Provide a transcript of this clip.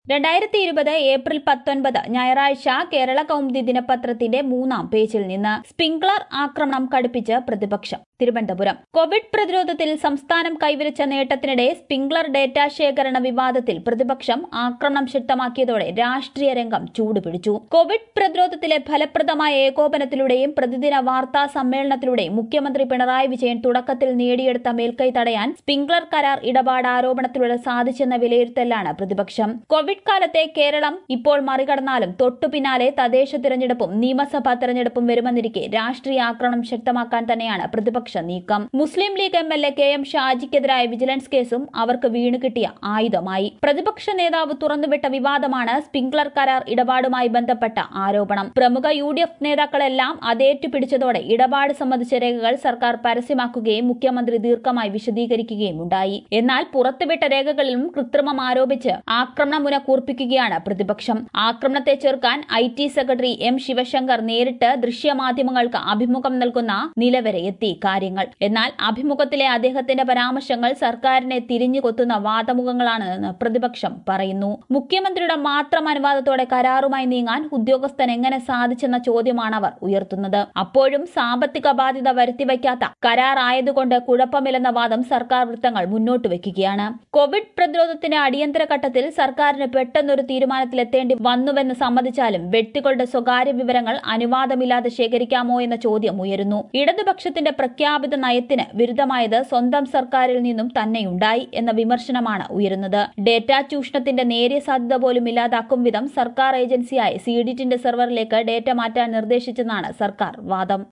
രണ്ടായിരത്തി ഇരുപത് ഏപ്രിൽ പത്തൊൻപത് ഞായറാഴ്ച കേരള കൗമുദി ദിനപത്രത്തിന്റെ മൂന്നാം പേജിൽ നിന്ന് സ്പ്രിംഗ്ലർ ആക്രമണം കടുപ്പിച്ച് പ്രതിപക്ഷം തിരുവനന്തപുരം കോവിഡ് പ്രതിരോധത്തിൽ സംസ്ഥാനം കൈവരിച്ച നേട്ടത്തിനിടെ സ്പ്രിംഗ്ലർ ഡേറ്റാ ശേഖരണ വിവാദത്തിൽ പ്രതിപക്ഷം ആക്രമണം ശക്തമാക്കിയതോടെ രാഷ്ട്രീയ രംഗം ചൂടുപിടിച്ചു കോവിഡ് പ്രതിരോധത്തിലെ ഫലപ്രദമായ ഏകോപനത്തിലൂടെയും പ്രതിദിന വാർത്താ സമ്മേളനത്തിലൂടെയും മുഖ്യമന്ത്രി പിണറായി വിജയൻ തുടക്കത്തിൽ നേടിയെടുത്ത മേൽക്കൈ തടയാൻ സ്പ്രിംഗ്ലർ കരാർ ഇടപാട് ആരോപണത്തിലൂടെ സാധിച്ചെന്ന വിലയിരുത്തലാണ് പ്രതിപക്ഷം കോവിഡ് കാലത്തെ കേരളം ഇപ്പോൾ മറികടന്നാലും തൊട്ടു പിന്നാലെ തദ്ദേശ തിരഞ്ഞെടുപ്പും നിയമസഭാ തെരഞ്ഞെടുപ്പും വരുമെന്നിരിക്കെ രാഷ്ട്രീയ ആക്രമണം ശക്തമാക്കാൻ തന്നെയാണ് പ്രതിപക്ഷ നീക്കം Muslim League M L A K M ഷാജിക്കെതിരായ വിജിലൻസ് കേസും അവർക്ക് വീണു കിട്ടിയ ആയുധമായി പ്രതിപക്ഷ നേതാവ് തുറന്നുവിട്ട വിവാദമാണ് സ്പ്രിംഗ്ലർ കരാർ ഇടപാടുമായി ബന്ധപ്പെട്ട ആരോപണം പ്രമുഖ യു ഡി എഫ് നേതാക്കളെല്ലാം അതേറ്റുപിടിച്ചതോടെ ഇടപാട് സംബന്ധിച്ച രേഖകൾ സർക്കാർ പരസ്യമാക്കുകയും മുഖ്യമന്ത്രി ദീർഘമായി വിശദീകരിക്കുകയും ഉണ്ടായി എന്നാൽ പുറത്തുവിട്ട രേഖകളിലും കൃത്രിമം ആരോപിച്ച് ആക്രമണമുന കൂർപ്പിക്കുകയാണ് പ്രതിപക്ഷം ആക്രമണത്തെ ചെറുക്കാൻ I T secretary M Sivasankar നേരിട്ട് ദൃശ്യമാധ്യമങ്ങൾക്ക് അഭിമുഖം നൽകുന്ന നിലവരെ എത്തി കാര്യങ്ങൾ എന്നാൽ അഭിമുഖത്തിലെ അദ്ദേഹത്തിന്റെ പരാമർശങ്ങൾ സർക്കാരിനെ തിരിഞ്ഞു കൊത്തുന്ന വാദമുഖങ്ങളാണെന്ന് പ്രതിപക്ഷം പറയുന്നു മുഖ്യമന്ത്രിയുടെ മാത്രം അനുവാദത്തോടെ കരാറുമായി നീങ്ങാൻ ഉദ്യോഗസ്ഥൻ എങ്ങനെ സാധിച്ചെന്ന ചോദ്യമാണ് അവർ ഉയർത്തുന്നത് അപ്പോഴും സാമ്പത്തിക ബാധ്യത വരുത്തിവയ്ക്കാത്ത കരാർ ആയതുകൊണ്ട് കുഴപ്പമില്ലെന്ന വാദം സർക്കാർ വൃത്തങ്ങൾ മുന്നോട്ട് വയ്ക്കുകയാണ് കോവിഡ് പ്രതിരോധത്തിന്റെ അടിയന്തര ഘട്ടത്തിൽ സർക്കാരിന് പെട്ടെന്നൊരു തീരുമാനത്തിലെത്തേണ്ടി വന്നുവെന്ന് സമ്മതിച്ചാലും വ്യക്തികളുടെ സ്വകാര്യ വിവരങ്ങൾ അനുവാദമില്ലാതെ ശേഖരിക്കാമോ എന്ന ചോദ്യം ഉയരുന്നു ഇടതുപക്ഷത്തിന്റെ പ്രഖ്യാപിത നയത്തിന് വിരുദ്ധമായത് സ്വന്തം സർക്കാരിൽ നിന്നും തന്നെയുണ്ടായി എന്ന വിമർശനമാണ് ഉയരുന്നത് ഡേറ്റാ ചൂഷണത്തിന്റെ നേരിയ സാധ്യത പോലും ഇല്ലാതാക്കും വിധം സർക്കാർ ഏജൻസിയായ സീഡിറ്റിന്റെ സെർവറിലേക്ക് ഡേറ്റ മാറ്റാൻ നിർദ്ദേശിച്ചെന്നാണ് സർക്കാർ വാദം